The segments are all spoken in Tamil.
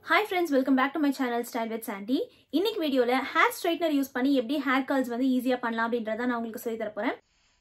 hi friends welcome back to my channel style with Sandy இன்னைக்கு வீடியோவில் ஹேர் ஸ்ட்ரைட்னர் யூஸ் பண்ணி எப்படி ஹேர் கர்ல்ஸ் வந்து ஈஸியாக பண்ணலாம் அப்படின்றத நான் உங்களுக்கு சொல்லி தரப்போகிறேன்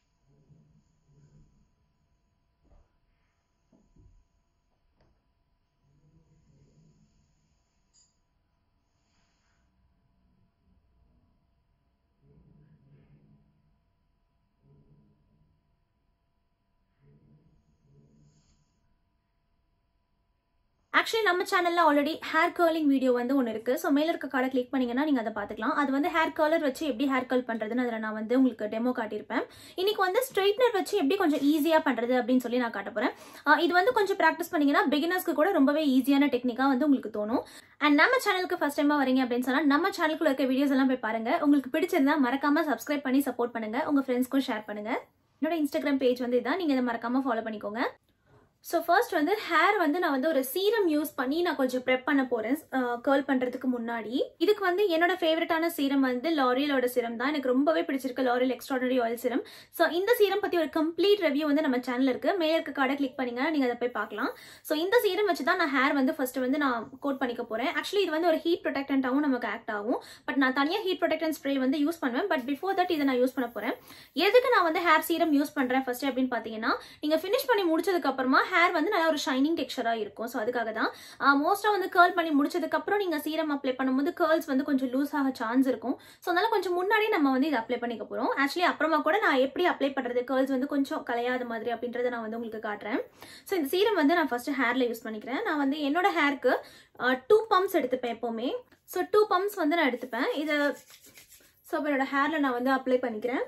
ஆக்சுவலி நம்ம சேனல்ல ஆல்ரெடி ஹேர் கர்லிங் வீடியோ வந்து ஒன்று இருக்கு ஸோ மேல இருக்க கார்டை கிளிக் பண்ணீங்கன்னா நீங்க அதை பார்த்துக்கலாம் அது வந்து ஹேர் கலர் வச்சு எப்படி ஹேர் கர்ல் பண்றதுன்னு அதில் நான் வந்து உங்களுக்கு டெமோ காட்டியிருப்பேன் இன்னைக்கு வந்து ஸ்ட்ரைட்னர் வச்சு எப்படி கொஞ்சம் ஈஸியா பண்றது அப்படின்னு சொல்லி நான் காட்ட போறேன் ஆஹ் இது வந்து கொஞ்சம் ப்ராக்டிஸ் பண்ணீங்கன்னா பிகினர்ஸ்க்கு கூட ரொம்பவே ஈஸியான டெக்னிக்கா வந்து உங்களுக்கு தோணும் அண்ட் நம்ம சேனலுக்கு ஃபர்ஸ்ட் டைமா வரீங்க அப்படின்னு சொன்னா நம்ம சேனலுக்குள்ள இருக்க வீடியோஸ் எல்லாம் போய் பாருங்க உங்களுக்கு பிடிச்சிருந்தா மறக்காம சப்ஸ்கிரைப் பண்ணி சப்போர்ட் பண்ணுங்க உங்க ஃப்ரெண்ட்ஸ்க்கும் ஷேர் பண்ணுங்க என்னோட இன்ஸ்டாகிராம் பேஜ் வந்து இதான் நீங்க இதை மறக்காம ஃபாலோ பண்ணிக்கோங்க ஸோ ஃபர்ஸ்ட் வந்து ஹேர் வந்து நான் வந்து ஒரு சீரம் யூஸ் பண்ணி நான் கொஞ்சம் ப்ரெப் பண்ண போறேன் கேர்ள் பண்றதுக்கு முன்னாடி இதுக்கு வந்து என்னோட ஃபேவரட்டான சீரம் வந்து லாரியலோட சீரம் தான் எனக்கு ரொம்பவே பிடிச்சிருக்கு L'Oreal extraordinary oil serum so இந்த சீரம் பத்தி ஒரு கம்ப்ளீட் ரிவ்யூ வந்து நம்ம சேனல் இருக்கு மேல இருக்க கார்டை கிளிக் பண்ணீங்க நீங்க அதை போய் பார்க்கலாம் ஸோ இந்த சீரம் வச்சு தான் நான் ஹேர் வந்து ஃபர்ஸ்ட் வந்து நான் கோட் பண்ணிக்க போறேன் ஆக்சுவலி இது வந்து ஒரு ஹீட் ப்ரொடெக்டன்ட்டாகவும் நமக்கு ஆக்ட் ஆகும் பட் நான் தனியாக ஹீட் ப்ரொடெக்டன்ட் ஸ்ப்ரே வந்து யூஸ் பண்ணுவேன் பட் பிஃபோர் தட் இதை நான் யூஸ் பண்ண போறேன் எதுக்கு நான் வந்து ஹேர் சீரம் யூஸ் பண்றேன் ஃபர்ஸ்ட் அப்படின்னு பாத்தீங்கன்னா நீங்க ஃபினிஷ் பண்ணி முடிச்சதுக்கு அப்புறமா ஹேர் வந்து நல்லா ஒரு ஷைனிங் டெக்ஸ்சரா இருக்கும் ஸோ அதுக்காக தான் மோஸ்டா வந்து கேர்ள் பண்ணி முடிச்சதுக்கு அப்புறம் நீங்க சீரம் அப்ளை பண்ணும்போது கேர்ள்ஸ் வந்து கொஞ்சம் லூஸ் ஆக சான்ஸ் இருக்கும் ஸோ அதனால கொஞ்சம் முன்னாடி நம்ம வந்து இதை அப்ளை பண்ணிக்க போறோம் ஆக்சுவலி அப்புறமா கூட நான் எப்படி அப்ளை பண்றது கேர்ள்ஸ் வந்து கொஞ்சம் கலையாத மாதிரி அப்படின்றத நான் வந்து உங்களுக்கு காட்டுறேன் ஸோ இந்த சீரம் வந்து நான் ஃபர்ஸ்ட் ஹேர்ல யூஸ் பண்ணிக்கிறேன் நான் வந்து என்னோட ஹேருக்கு டூ பம்ப்ஸ் எடுத்துப்பேன் எப்பவுமே ஸோ டூ பம்ப்ஸ் வந்து நான் எடுத்துப்பேன் இதை ஸோ என்னோட ஹேர்ல நான் வந்து அப்ளை பண்ணிக்கிறேன்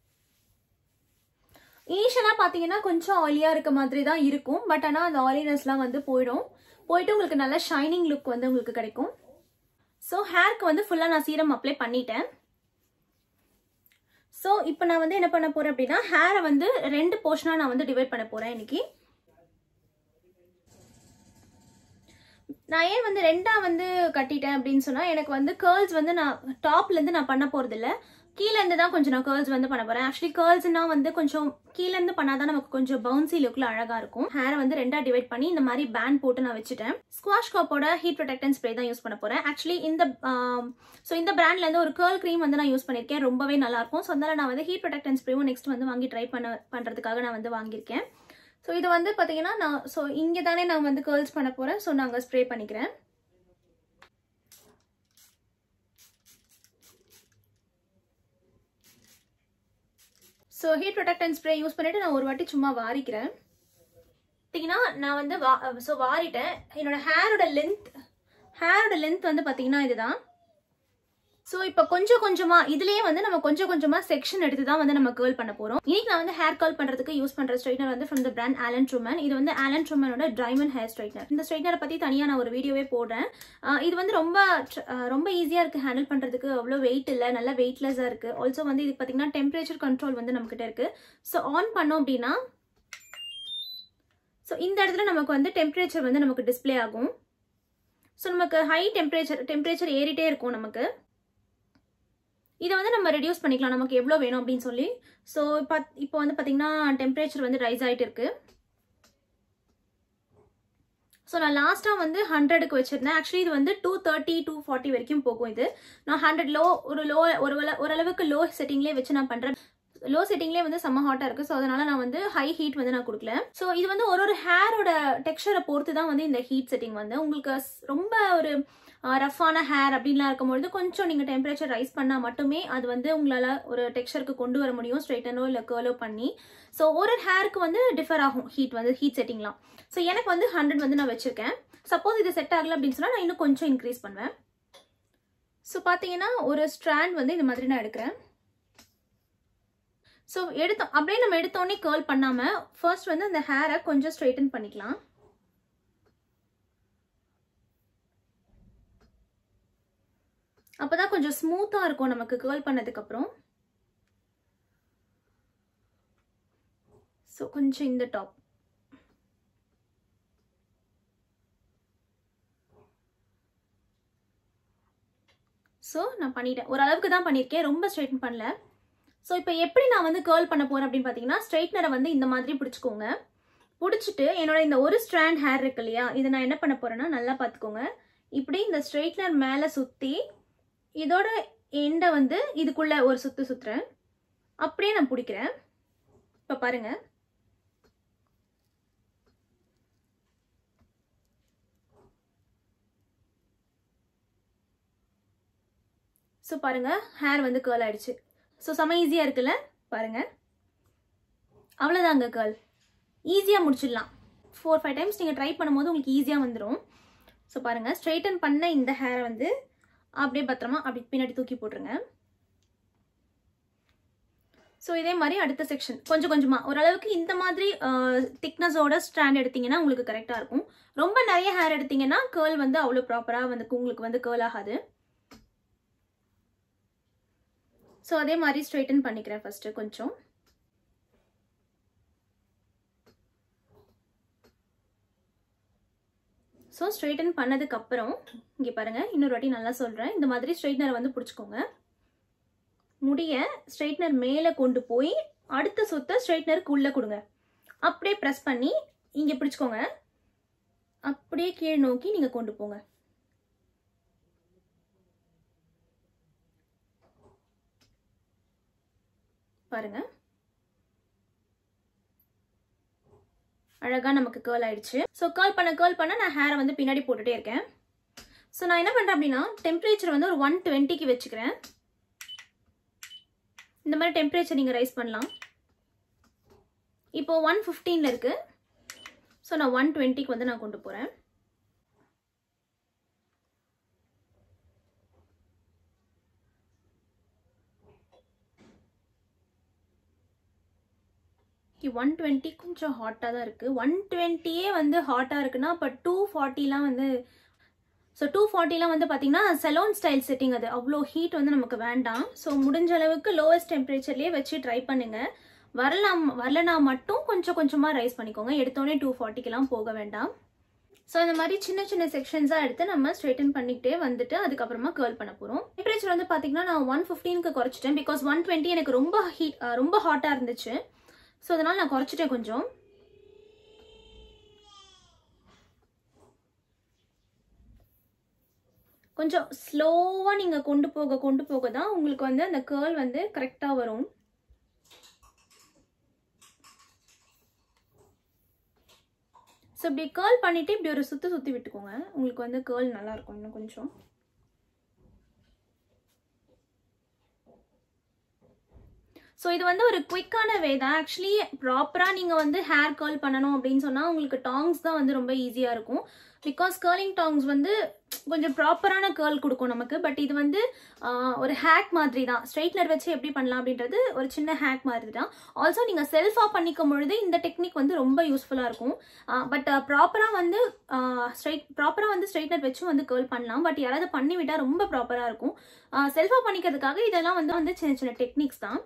இனிஷியலாக பார்த்தீங்கன்னா கொஞ்சம் ஆயிலியாக இருக்க மாதிரி தான் இருக்கும் பட் ஆனால் அந்த ஆயிலினஸ்லாம் வந்து போயிடும் போயிட்டு உங்களுக்கு நல்ல ஷைனிங் லுக் வந்து உங்களுக்கு கிடைக்கும் ஸோ ஹேர்க்கு வந்து ஃபுல்லாக நான் சீரம் அப்ளை பண்ணிட்டேன் ஸோ இப்போ நான் வந்து என்ன பண்ண போறேன் அப்படின்னா ஹேரை வந்து ரெண்டு போர்ஷனாக நான் வந்து டிவைட் பண்ண போறேன் இன்னைக்கு நான் ஏன் வந்து ரெண்டா வந்து கட்டிட்டேன் அப்படின்னு சொன்னா எனக்கு வந்து கேர்ள்ஸ் வந்து நான் டாப்ல இருந்து நான் பண்ண போறது இல்ல கீழ இருந்து தான் கொஞ்சம் நான் கேர்ள்ஸ் வந்து பண்ண போறேன் ஆக்சுவலி கேர்ள்ஸ்னா வந்து கொஞ்சம் கீழ இருந்து பண்ணாதான் நமக்கு கொஞ்சம் பவுன்சி லுக்ல அழகா இருக்கும் ஹேரை வந்து ரெண்டா டிவைட் பண்ணி இந்த மாதிரி பேண்ட் போட்டு நான் வச்சுட்டேன் ஸ்குவாஷ் காப்போட ஹீட் ப்ரொடெக்டன் ஸ்ப்ரே தான் யூஸ் பண்ண போறேன் ஆக்சுவலி இந்த ஸோ இந்த பிராண்ட்ல இருந்து ஒரு கேர்ள் க்ரீம் வந்து நான் யூஸ் பண்ணிருக்கேன் ரொம்பவே நல்லா இருக்கும் ஸோ அதனால நான் வந்து ஹீட் ப்ரொடெக்டன் ஸ்ப்ரேவும் நெக்ஸ்ட் வந்து வாங்கி ட்ரை பண்ண பண்றதுக்காக நான் வந்து வாங்கியிருக்கேன் ஸோ இது வந்து பார்த்தீங்கன்னா நான் ஸோ இங்கே தானே நான் வந்து கேர்ள்ஸ் பண்ண போகிறேன் ஸோ நாங்கள் ஸ்ப்ரே பண்ணிக்கிறேன் so heat protectant spray use பண்ணிட்டு நான் ஒரு வாட்டி சும்மா வாரிக்கிறேன் பார்த்தீங்கன்னா நான் வந்து வா ஸோ வாரிட்டேன் என்னோட ஹேரோட லென்த் ஹேரோட லென்த் வந்து பார்த்தீங்கன்னா இதுதான் ஸோ இப்போ கொஞ்சம் கொஞ்சமா இதுலயே வந்து நம்ம கொஞ்சம் கொஞ்சமா செக்ஷன் எடுத்து தான் வந்து நம்ம கேர்ள் பண்ண போறோம் இன்னைக்கு நான் வந்து ஹேர் கர்ல் பண்றதுக்கு யூஸ் பண்ற ஸ்ட்ரைட்னர் வந்து from the brand Alan Truman இது வந்து ஆலன் ட்ரூமனோட டைமண்ட் ஹேர் ஸ்ட்ரைட்னர் இந்த ஸ்ட்ரைட்னரை பத்தி தனியா நான் ஒரு வீடியோவே போடுறேன் இது வந்து ரொம்ப ரொம்ப ஈஸியா இருக்கு ஹேண்டில் பண்றதுக்கு அவ்வளோ வெயிட் இல்லை நல்லா வெயிட்லெஸ்ஸா இருக்கு ஆல்சோ வந்து இது பாத்தீங்கன்னா டெம்பரேச்சர் கண்ட்ரோல் வந்து நம்ம கிட்ட இருக்கு ஸோ ஆன் பண்ணோம் அப்படின்னா ஸோ இந்த இடத்துல நமக்கு வந்து டெம்பரேச்சர் வந்து நமக்கு டிஸ்பிளே ஆகும் ஸோ நமக்கு ஹை டெம்பரேச்சர் டெம்பரேச்சர் ஏறிட்டே இருக்கும் நமக்கு இதை வந்து நம்ம ரெடியூஸ் பண்ணிக்கலாம் நமக்கு எவ்வளோ வேணும் அப்படின்னு சொல்லி ஸோ இப்போ வந்து பார்த்தீங்கன்னா டெம்பரேச்சர் வந்து ரைஸ் ஆகிட்டு இருக்கு ஸோ நான் லாஸ்ட்டாக வந்து ஹண்ட்ரடுக்கு வச்சுருந்தேன் ஆக்சுவலி இது வந்து டூ தேர்ட்டி டூ ஃபார்ட்டி வரைக்கும் போகும் இது நான் ஹண்ட்ரட் லோ ஒரு லோ ஒரு ஓரளவுக்கு லோ செட்டிங்லேயே வச்சு நான் பண்ணுறேன் லோ செட்டிங்லேயே வந்து செம்ம ஹாட்டாக இருக்குது ஸோ அதனால நான் வந்து ஹை ஹீட் வந்து நான் கொடுக்கல ஸோ இது வந்து ஒரு ஒரு ஹேரோட டெக்ஸ்சரை பொறுத்து தான் வந்து இந்த ஹீட் செட்டிங் வந்து உங்களுக்கு ரொம்ப ஒரு ரஃப்பான ஹேர் அப்படின்லாம் இருக்கும்பொழுது கொஞ்சம் நீங்கள் டெம்பரேச்சர் ரைஸ் பண்ணால் மட்டுமே அது வந்து உங்களால் ஒரு டெக்ஸ்சருக்கு கொண்டு வர முடியும் ஸ்ட்ரைட்டனோ இல்லை கேர்லோ பண்ணி ஸோ ஒரு ஹேருக்கு வந்து டிஃபர் ஆகும் ஹீட் வந்து ஹீட் செட்டிங்லாம் ஸோ எனக்கு வந்து ஹண்ட்ரட் வந்து நான் வச்சுருக்கேன் சப்போஸ் இது செட் ஆகல அப்படின்னு சொன்னால் நான் இன்னும் கொஞ்சம் இன்க்ரீஸ் பண்ணுவேன் ஸோ பார்த்தீங்கன்னா ஒரு ஸ்ட்ராண்ட் வந்து இந்த மாதிரி நான் எடுக்கிறேன் ஸோ எடுத்தோம் அப்படியே நம்ம எடுத்தோடனே கேர்ள் பண்ணாமல் ஃபர்ஸ்ட் வந்து அந்த ஹேரை கொஞ்சம் ஸ்ட்ரைட்டன் பண்ணிக்கலாம் அப்பதான் கொஞ்சம் ஸ்மூத்தா இருக்கும் நமக்கு கேர்ள் பண்ணதுக்கு அப்புறம் ஸோ கொஞ்சம் இந்த டாப் ஸோ நான் பண்ணிட்டேன் ஓரளவுக்கு தான் பண்ணியிருக்கேன் ரொம்ப ஸ்ட்ரைட்டன் பண்ணல ஸோ இப்போ எப்படி நான் வந்து கேர்ள் பண்ண போறேன் அப்படின்னு பார்த்தீங்கன்னா ஸ்ட்ரைட்னரை வந்து இந்த மாதிரி பிடிச்சிக்கோங்க பிடிச்சிட்டு என்னோட இந்த ஒரு ஸ்ட்ராண்ட் ஹேர் இருக்கு இல்லையா இதை நான் என்ன பண்ண போறேன்னா நல்லா பார்த்துக்கோங்க இப்படி இந்த ஸ்ட்ரெயிட்னர் மேலே சுற்றி இதோட எண்டை வந்து இதுக்குள்ள ஒரு சுத்து சுத்துறேன் அப்படியே நான் பிடிக்கிறேன் இப்போ பாருங்க ஸோ பாருங்க ஹேர் வந்து கேர்ள் ஆயிடுச்சு ஸோ செம ஈஸியாக இருக்குல்ல பாருங்க அவ்வளோதாங்க கேர்ள் ஈஸியாக முடிச்சிடலாம் ஃபோர் ஃபைவ் டைம்ஸ் நீங்கள் ட்ரை பண்ணும்போது உங்களுக்கு ஈஸியாக வந்துடும் ஸோ பாருங்கள் ஸ்ட்ரைட்டன் பண்ண இந்த ஹேரை வந்து அப்படியே பத்திரமா அப்படி பின்னாடி தூக்கி போட்டுருங்க ஸோ இதே மாதிரி அடுத்த செக்ஷன் கொஞ்சம் கொஞ்சமாக ஓரளவுக்கு இந்த மாதிரி திக்னஸோட ஸ்ட்ராண்ட் எடுத்தீங்கன்னா உங்களுக்கு கரெக்டாக இருக்கும் ரொம்ப நிறைய ஹேர் எடுத்தீங்கன்னா கேர்ள் வந்து அவ்வளோ ப்ராப்பராக வந்து உங்களுக்கு வந்து கேர்ள் ஆகாது ஸோ அதே மாதிரி ஸ்ட்ரைட்டன் பண்ணிக்கிறேன் ஃபஸ்ட்டு கொஞ்சம் ஸோ ஸ்ட்ரைட்டன் பண்ணதுக்கப்புறம் இங்கே பாருங்கள் இன்னொரு வாட்டி நல்லா சொல்கிறேன் இந்த மாதிரி ஸ்ட்ரைட்னர் வந்து பிடிச்சிக்கோங்க முடிய ஸ்ட்ரைட்னர் மேலே கொண்டு போய் அடுத்த சுத்த ஸ்ட்ரைட்னருக்கு உள்ளே கொடுங்க அப்படியே ப்ரெஸ் பண்ணி இங்கே பிடிச்சிக்கோங்க அப்படியே கீழ் நோக்கி நீங்கள் கொண்டு போங்க பாருங்க அழகாக நமக்கு கேர்ள் ஆயிடுச்சு ஸோ கேர்ள் பண்ண கேர்ள் பண்ண நான் ஹேரை வந்து பின்னாடி போட்டுட்டே இருக்கேன் ஸோ நான் என்ன பண்ணுறேன் அப்படின்னா டெம்பரேச்சர் வந்து ஒரு ஒன் டுவெண்ட்டிக்கு வச்சுக்கிறேன் இந்த மாதிரி டெம்பரேச்சர் நீங்கள் ரைஸ் பண்ணலாம் இப்போ ஒன் ஃபிஃப்டீனில் இருக்கு ஸோ நான் ஒன் டுவெண்ட்டிக்கு வந்து நான் கொண்டு போகிறேன் ஒன் டுவெண்ட்டி கொஞ்சம் ஹாட்டாக தான் இருக்குது ஒன் டுவெண்ட்டியே வந்து ஹாட்டாக இருக்குன்னா இப்போ டூ ஃபார்ட்டிலாம் வந்து ஸோ டூ ஃபார்ட்டிலாம் வந்து பார்த்தீங்கன்னா செலோன் ஸ்டைல் செட்டிங் அது அவ்வளோ ஹீட் வந்து நமக்கு வேண்டாம் ஸோ முடிஞ்ச அளவுக்கு லோவஸ்ட் டெம்பரேச்சர்லேயே வச்சு ட்ரை பண்ணுங்கள் வரலாம் வரலனா மட்டும் கொஞ்சம் கொஞ்சமாக ரைஸ் பண்ணிக்கோங்க எடுத்தோடனே டூ ஃபார்ட்டிக்கெலாம் போக வேண்டாம் ஸோ இந்த மாதிரி சின்ன சின்ன செக்ஷன்ஸாக எடுத்து நம்ம ஸ்ட்ரைட்டன் பண்ணிக்கிட்டே வந்துட்டு அதுக்கப்புறமா கேர்ள் பண்ண போகிறோம் டெம்பரேச்சர் வந்து பார்த்தீங்கன்னா நான் ஒன் ஃபிஃப்டீனுக்கு குறைச்சிட்டேன் பிகாஸ் ஒன் டுவெண்ட்டி எனக்கு ரொம்ப ஹீட் ரொம்ப ஹாட்டாக இருந்துச்சு ஸோ அதனால் நான் குறைச்சிட்டேன் கொஞ்சம் கொஞ்சம் ஸ்லோவாக நீங்கள் கொண்டு போக கொண்டு போக தான் உங்களுக்கு வந்து அந்த கேர்ள் வந்து கரெக்டாக வரும் ஸோ இப்படி கேர்ள் பண்ணிவிட்டு இப்படி ஒரு சுற்றி சுற்றி விட்டுக்கோங்க உங்களுக்கு வந்து கேர்ள் நல்லாயிருக்கும் இன்னும் கொஞ்சம் ஸோ இது வந்து ஒரு குவிக்கான வே தான் ஆக்சுவலி ப்ராப்பராக நீங்கள் வந்து ஹேர் கேர்ள் பண்ணணும் அப்படின்னு சொன்னால் உங்களுக்கு டாங்ஸ் தான் வந்து ரொம்ப ஈஸியாக இருக்கும் பிகாஸ் கேர்லிங் டாங்ஸ் வந்து கொஞ்சம் ப்ராப்பரான கேர்ள் கொடுக்கும் நமக்கு பட் இது வந்து ஒரு ஹேக் மாதிரி தான் ஸ்ட்ரைட்னர் வச்சு எப்படி பண்ணலாம் அப்படின்றது ஒரு சின்ன ஹேக் மாதிரி தான் ஆல்சோ நீங்கள் செல்ஃபாக பண்ணிக்கும் பொழுது இந்த டெக்னிக் வந்து ரொம்ப யூஸ்ஃபுல்லாக இருக்கும் பட் ப்ராப்பராக வந்து ஸ்ட்ரைட் ப்ராப்பராக வந்து ஸ்ட்ரைட்னர் வச்சும் வந்து கேர்ள் பண்ணலாம் பட் யாராவது பண்ணி விட்டால் ரொம்ப ப்ராப்பராக இருக்கும் செல்ஃபாக பண்ணிக்கிறதுக்காக இதெல்லாம் வந்து வந்து சின்ன சின்ன டெக்னிக்ஸ் தான்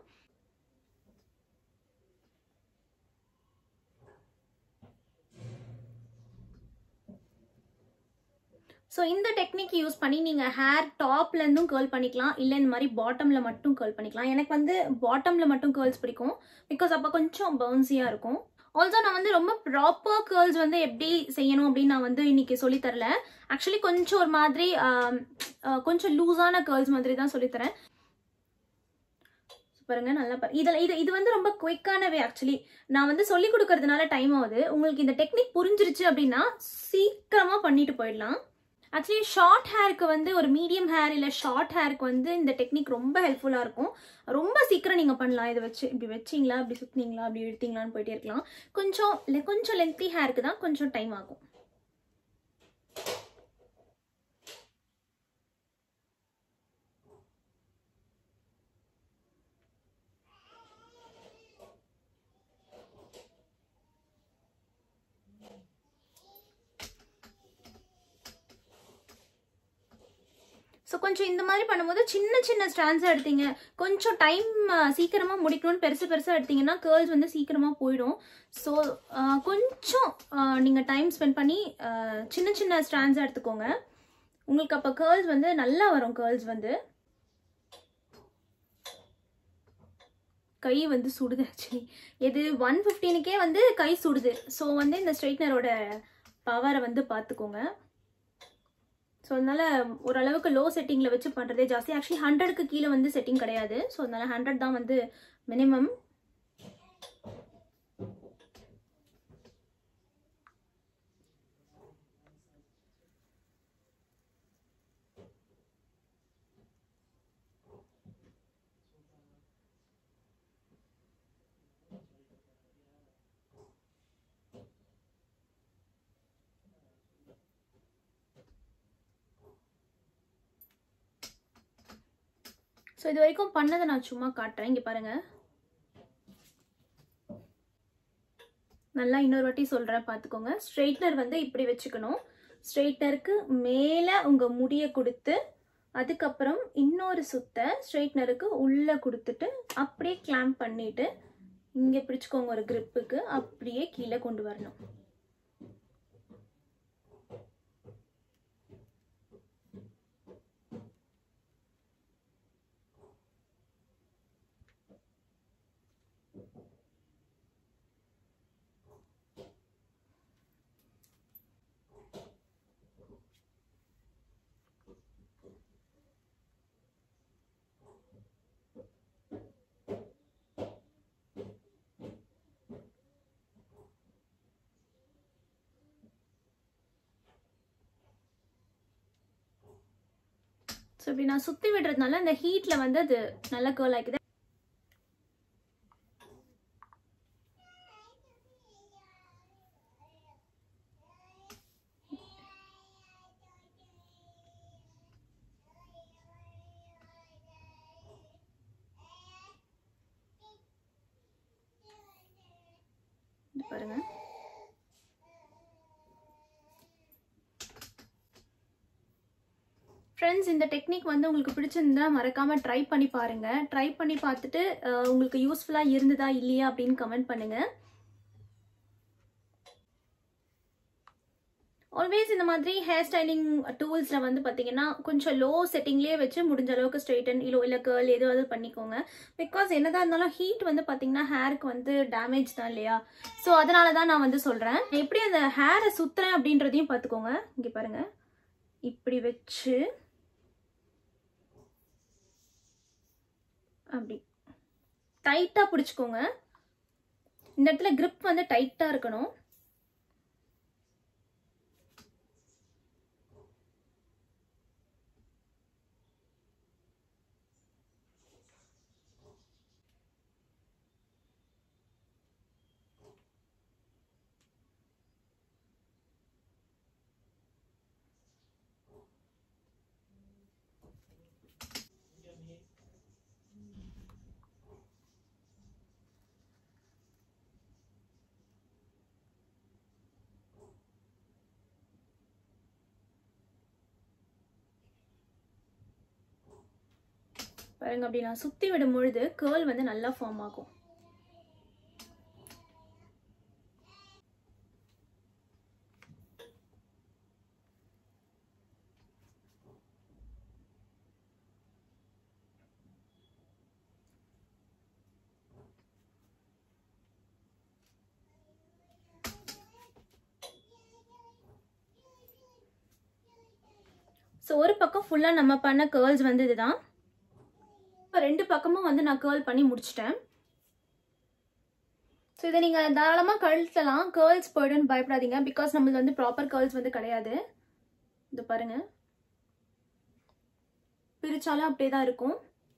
ஸோ இந்த டெக்னிக் யூஸ் பண்ணி நீங்கள் ஹேர் டாப்லேருந்தும் கேர்ள் பண்ணிக்கலாம் இல்லை இந்த மாதிரி பாட்டமில் மட்டும் கேர்ள் பண்ணிக்கலாம் எனக்கு வந்து பாட்டமில் மட்டும் கேர்ள்ஸ் பிடிக்கும் பிகாஸ் அப்போ கொஞ்சம் பவுன்சியாக இருக்கும் ஆல்சோ நான் வந்து ரொம்ப ப்ராப்பர் கேர்ள்ஸ் வந்து எப்படி செய்யணும் அப்படின்னு நான் வந்து இன்னைக்கு சொல்லித்தரல ஆக்சுவலி கொஞ்சம் ஒரு மாதிரி கொஞ்சம் லூஸான கேர்ள்ஸ் மாதிரி தான் சொல்லித்தரேன் பாருங்க நல்லா பாரு இதில் இது இது வந்து ரொம்ப குயிக்கான வே ஆக்சுவலி நான் வந்து சொல்லி கொடுக்கறதுனால டைம் ஆகுது உங்களுக்கு இந்த டெக்னிக் புரிஞ்சிருச்சு அப்படின்னா சீக்கிரமாக பண்ணிட்டு போயிடலாம் ஆக்சுவலி ஷார்ட் ஹேருக்கு வந்து ஒரு மீடியம் ஹேர் இல்லை ஷார்ட் ஹேருக்கு வந்து இந்த டெக்னிக் ரொம்ப ஹெல்ப்ஃபுல்லாக இருக்கும் ரொம்ப சீக்கிரம் நீங்கள் பண்ணலாம் இதை வச்சு இப்படி வச்சிங்களா இப்படி சுற்றினீங்களா அப்படி எடுத்தீங்களான்னு போயிட்டே இருக்கலாம் கொஞ்சம் கொஞ்சம் லென்த்தி ஹேருக்கு தான் கொஞ்சம் டைம் ஆகும் ஸோ கொஞ்சம் இந்த மாதிரி பண்ணும்போது சின்ன சின்ன ஸ்டாண்ட்ஸாக எடுத்தீங்க கொஞ்சம் டைம் சீக்கிரமாக முடிக்கணும்னு பெருசு பெருசாக எடுத்தீங்கன்னா கேர்ள்ஸ் வந்து சீக்கிரமாக போயிடும் ஸோ கொஞ்சம் நீங்கள் டைம் ஸ்பெண்ட் பண்ணி சின்ன சின்ன ஸ்டாண்ட்ஸாக எடுத்துக்கோங்க உங்களுக்கு அப்போ கேர்ள்ஸ் வந்து நல்லா வரும் கேர்ள்ஸ் வந்து கை வந்து சுடுது ஆக்சுவலி இது ஒன் ஃபிஃப்டீனுக்கே வந்து கை சுடுது ஸோ வந்து இந்த ஸ்ட்ரைட்னரோட பவரை வந்து பார்த்துக்கோங்க ஸோ அதனால ஓரளவுக்கு லோ செட்டிங்கில் வச்சு பண்ணுறதே ஜாஸ்தி ஆக்சுவலி ஹண்ட்ரடுக்கு கீழே வந்து செட்டிங் கிடையாது ஸோ அதனால ஹண்ட்ரட் தான் வந்து மினிமம் ஸோ இது வரைக்கும் பண்ணதை நான் சும்மா காட்டுறேன் இங்கே பாருங்க நல்லா இன்னொரு வாட்டி சொல்கிறேன் பார்த்துக்கோங்க ஸ்ட்ரெயிட்னர் வந்து இப்படி வச்சுக்கணும் ஸ்ட்ரெயிட்னருக்கு மேலே உங்கள் முடியை கொடுத்து அதுக்கப்புறம் இன்னொரு சுத்த ஸ்ட்ரெயிட்னருக்கு உள்ளே கொடுத்துட்டு அப்படியே கிளாம்ப் பண்ணிட்டு இங்கே பிடிச்சிக்கோங்க ஒரு gripக்கு அப்படியே கீழே கொண்டு வரணும் ஸோ இப்படி நான் சுற்றி விடுறதுனால அந்த ஹீட்டில் வந்து அது நல்லா கேர்ள் ஆகிக்குது இது பாருங்க ஃப்ரெண்ட்ஸ் இந்த டெக்னிக் வந்து உங்களுக்கு பிடிச்சிருந்தா மறக்காம ட்ரை பண்ணி பாருங்க ட்ரை பண்ணி பார்த்துட்டு அஹ், உங்களுக்கு யூஸ்ஃபுல்லா இருந்ததா இல்லையா அப்படின்னு கமெண்ட் பண்ணுங்க ஆல்வேஸ் இந்த மாதிரி ஹேர் ஸ்டைலிங் டூல்ஸில் வந்து பார்த்தீங்கன்னா கொஞ்சம் லோ செட்டிங்லேயே வச்சு முடிஞ்ச அளவுக்கு ஸ்ட்ரெயிட்டன் இல்லை இல்லை கேர்ள் எதுவாவது பண்ணிக்கோங்க பிகாஸ் என்னதான் இருந்தாலும் ஹீட் வந்து பார்த்தீங்கன்னா ஹேருக்கு வந்து டேமேஜ் தான் இல்லையா ஸோ அதனால தான் நான் வந்து சொல்கிறேன் எப்படி அந்த ஹேரை சுற்றுறேன் அப்படின்றதையும் பார்த்துக்கோங்க இங்கே பாருங்க இப்படி வச்சு அப்படி டைட்டாக பிடிச்சிக்கோங்க இந்த இடத்துல grip வந்து டைட்டாக இருக்கணும் பாருங்க அப்படி நான் சுற்றி விடும் பொழுது கேர்ள் வந்து நல்லா ஃபார்ம் ஆகும் ஸோ ஒரு பக்கம் ஃபுல்லாக நம்ம பண்ண கேர்ள்ஸ் வந்து இதுதான் இப்போ ரெண்டு பக்கமும் வந்து நான் கேர்ள் பண்ணி முடிச்சிட்டேன் ஸோ இதை நீங்கள் தாராளமாக கழுத்தலாம் கேர்ள்ஸ் போய்டுன்னு பயப்படாதீங்க பிகாஸ் நம்மளுக்கு வந்து ப்ராப்பர் கேர்ள்ஸ் வந்து கிடையாது இது பாருங்க பிரிச்சாலும் அப்படியே தான் இருக்கும்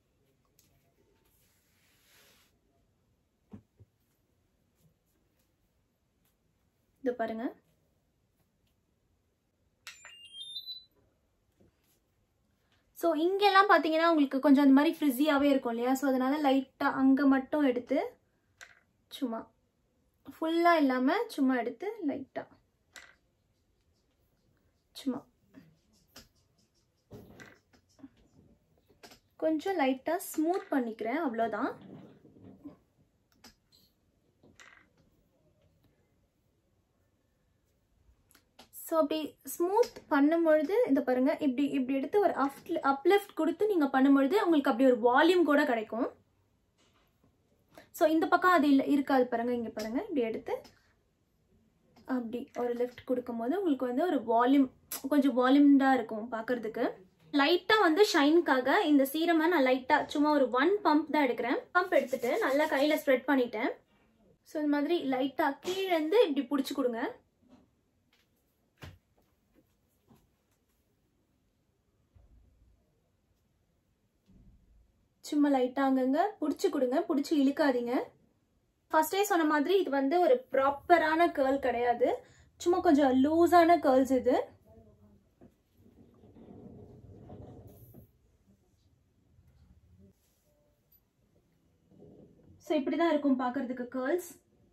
இது பாருங்க ஸோ இங்கெல்லாம் பார்த்தீங்கன்னா உங்களுக்கு கொஞ்சம் அந்த மாதிரி ஃப்ரிஸியாகவே இருக்கும் இல்லையா ஸோ அதனால லைட்டாக அங்கே மட்டும் எடுத்து சும்மா ஃபுல்லாக இல்லாமல் சும்மா எடுத்து லைட்டாக சும்மா கொஞ்சம் லைட்டாக ஸ்மூத் பண்ணிக்கிறேன் அவ்வளோதான் ஸோ அப்படி ஸ்மூத் பண்ணும்பொழுது இந்த பாருங்க இப்படி இப்படி எடுத்து ஒரு அப் அப்லிஃப்ட் கொடுத்து நீங்கள் பண்ணும்பொழுது உங்களுக்கு அப்படி ஒரு வால்யூம் கூட கிடைக்கும் ஸோ இந்த பக்கம் அது இல்லை இருக்காது பாருங்க இங்கே பாருங்க இப்படி எடுத்து அப்படி ஒரு லிஃப்ட் கொடுக்கும்போது உங்களுக்கு வந்து ஒரு வால்யூம் கொஞ்சம் வால்யூம்டாக இருக்கும் பார்க்கறதுக்கு லைட்டாக வந்து ஷைனுக்காக இந்த சீரமை நான் லைட்டாக சும்மா ஒரு ஒன் பம்ப் தான் எடுக்கிறேன் பம்ப் எடுத்துட்டு நல்லா கையில் ஸ்ப்ரெட் பண்ணிட்டேன் ஸோ இந்த மாதிரி லைட்டாக கீழேருந்து இப்படி பிடிச்சி கொடுங்க சும்மா லைட்டாக அங்கங்க பிடிச்சி கொடுங்க பிடிச்சி இழுக்காதீங்க ஃபர்ஸ்டே சொன்ன மாதிரி இது வந்து ஒரு ப்ராப்பரான கேர்ள் கிடையாது சும்மா கொஞ்சம் லூஸான கேர்ள்ஸ் இது ஸோ இப்படி தான் இருக்கும் பார்க்கறதுக்கு கேர்ள்ஸ்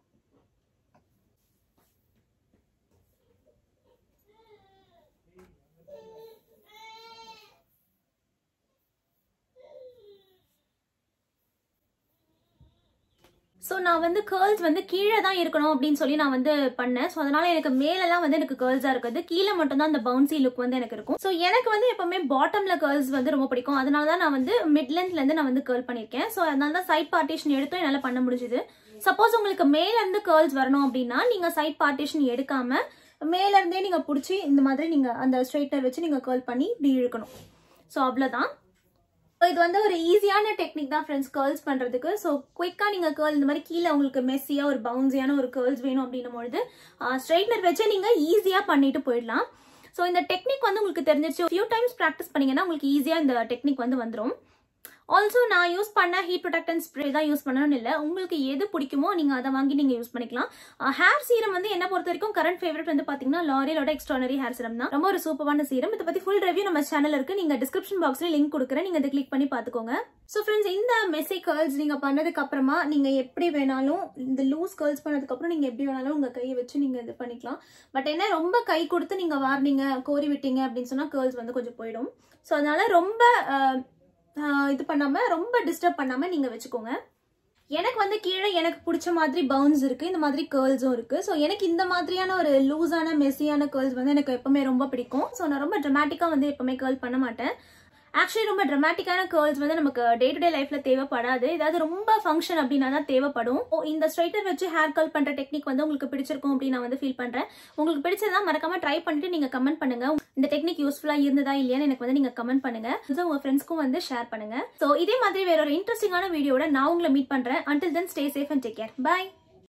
ஸோ நான் வந்து கேர்ள்ஸ் வந்து கீழே தான் இருக்கணும் அப்படின்னு சொல்லி நான் வந்து பண்ணேன் ஸோ அதனால எனக்கு மேலெல்லாம் வந்து எனக்கு கேர்ள்ஸாக இருக்குது கீழே மட்டும் தான் அந்த பவுன்சி லுக் வந்து எனக்கு இருக்கும் ஸோ எனக்கு வந்து எப்பவுமே பாட்டம்ல கேர்ள்ஸ் வந்து ரொம்ப பிடிக்கும் அதனால தான் நான் வந்து மிட்லெண்ட்லேருந்து நான் வந்து கேர்ள் பண்ணியிருக்கேன் ஸோ அதனால தான் சைட் பார்ட்டிஷன் எடுத்தும் என்னால் பண்ண முடிஞ்சுது சப்போஸ் உங்களுக்கு மேலேருந்து கேர்ள்ஸ் வரணும் அப்படின்னா நீங்கள் சைட் பார்ட்டிஷன் எடுக்காம மேலேருந்தே நீங்கள் பிடிச்சி இந்த மாதிரி நீங்கள் அந்த ஸ்ட்ரைட்னர் வச்சு நீங்கள் கேர்ள் பண்ணி இப்படி இழுக்கணும் ஸோ அவ்வளோதான் இது வந்து ஒரு ஈஸியான டெக்னிக் தான் ஃப்ரெண்ட்ஸ் கேர்ள்ஸ் பண்ணுறதுக்கு ஸோ குயிக்காக நீங்கள் கேர்ள் இந்த மாதிரி கீழே உங்களுக்கு மெஸ்ஸியாக ஒரு பவுன்ஸியான ஒரு கேர்ள்ஸ் வேணும் அப்படின்னும் பொழுது ஸ்ட்ரைட்னர் வச்சு நீங்கள் ஈஸியாக பண்ணிட்டு போயிடலாம் ஸோ இந்த டெக்னிக் வந்து உங்களுக்கு தெரிஞ்சிருச்சு ஃபியூ டைம்ஸ் ப்ராக்டிஸ் பண்ணீங்கன்னா உங்களுக்கு ஈஸியாக இந்த டெக்னிக் வந்து வந்துடும் ஆல்சோ நான் யூஸ் பண்ண ஹீட் ப்ரொடக்டன்ட் ஸ்ப்ரே தான் யூஸ் பண்ணணும்னு இல்லை உங்களுக்கு எது பிடிக்குமோ நீங்கள் அதை வாங்கி நீங்கள் யூஸ் பண்ணிக்கலாம் ஹேர் சீரம் வந்து என்ன பொறுத்த வரைக்கும் கரண்ட் ஃபேவரட் வந்து பார்த்தீங்கன்னா லாரியலோட எக்ஸ்ட்ரானரி ஹேர் சீரம் தான் ரொம்ப ஒரு சூப்பரான சீரம் இதை பற்றி ஃபுல் ரிவ்யூ நம்ம சேனல் இருக்கு நீங்கள் டிஸ்கிரிப்ஷன் பாக்ஸ்ல லிங்க் கொடுக்குறேன் நீங்கள் அதை கிளிக் பண்ணி பார்த்துக்கோங்க ஸோ ஃப்ரெண்ட்ஸ் இந்த மெஸ்ஸி கேர்ள்ஸ் நீங்கள் பண்ணதுக்கு அப்புறமா நீங்கள் எப்படி வேணாலும் இந்த லூஸ் கேர்ள்ஸ் பண்ணதுக்கு அப்புறம் நீங்கள் எப்படி வேணாலும் உங்கள் கையை வச்சு நீங்கள் இது பண்ணிக்கலாம் பட் என்ன ரொம்ப கை கொடுத்து நீங்கள் வார்னீங்க கோரி விட்டீங்க அப்படின்னு சொன்னால் கேர்ள்ஸ் வந்து கொஞ்சம் போயிடும் ஸோ அதனால ரொம்ப இது பண்ணாமல் ரொம்ப டிஸ்டர்ப் பண்ணாமல் நீங்கள் வச்சுக்கோங்க எனக்கு வந்து கீழே எனக்கு பிடிச்ச மாதிரி பவுன்ஸ் இருக்குது இந்த மாதிரி கேர்ள்ஸும் இருக்குது ஸோ எனக்கு இந்த மாதிரியான ஒரு லூஸான மெஸ்ஸியான கேர்ள்ஸ் வந்து எனக்கு எப்பவுமே ரொம்ப பிடிக்கும் ஸோ நான் ரொம்ப ட்ரமாட்டிக்காக வந்து எப்பவுமே கேர்ள் பண்ண மாட்டேன் ஆக்சுவலி ரொம்ப ட்ரமாட்டிக்கான கேர்ள்ஸ் வந்து நமக்கு டே டு டே லைஃப்ல தேவைப்படாது ஏதாவது ரொம்ப ஃபங்க்ஷன் அப்படின்னா தான் தேவைப்படும் இந்த ஸ்ட்ரைட்டர் வச்சு ஹேர் கல் பண்ற டெக்னிக் வந்து உங்களுக்கு பிடிச்சிருக்கும் அப்படின்னு நான் வந்து ஃபீல் பண்றேன் உங்களுக்கு பிடிச்சதா மறக்காம ட்ரை பண்ணிட்டு நீங்க கமெண்ட் பண்ணுங்க இந்த டெக்னிக் யூஸ்ஃபுல்லா இருந்ததா இல்லையான்னு எனக்கு வந்து நீங்க கமெண்ட் பண்ணுங்க உங்க ஃப்ரெண்ட்ஸ்க்கும் வந்து ஷேர் பண்ணுங்க ஸோ இதே மாதிரி வேற ஒரு இன்ட்ரெஸ்டிங்கான வீடியோட நான் உங்களை மீட் பண்றேன் until then stay safe and take care by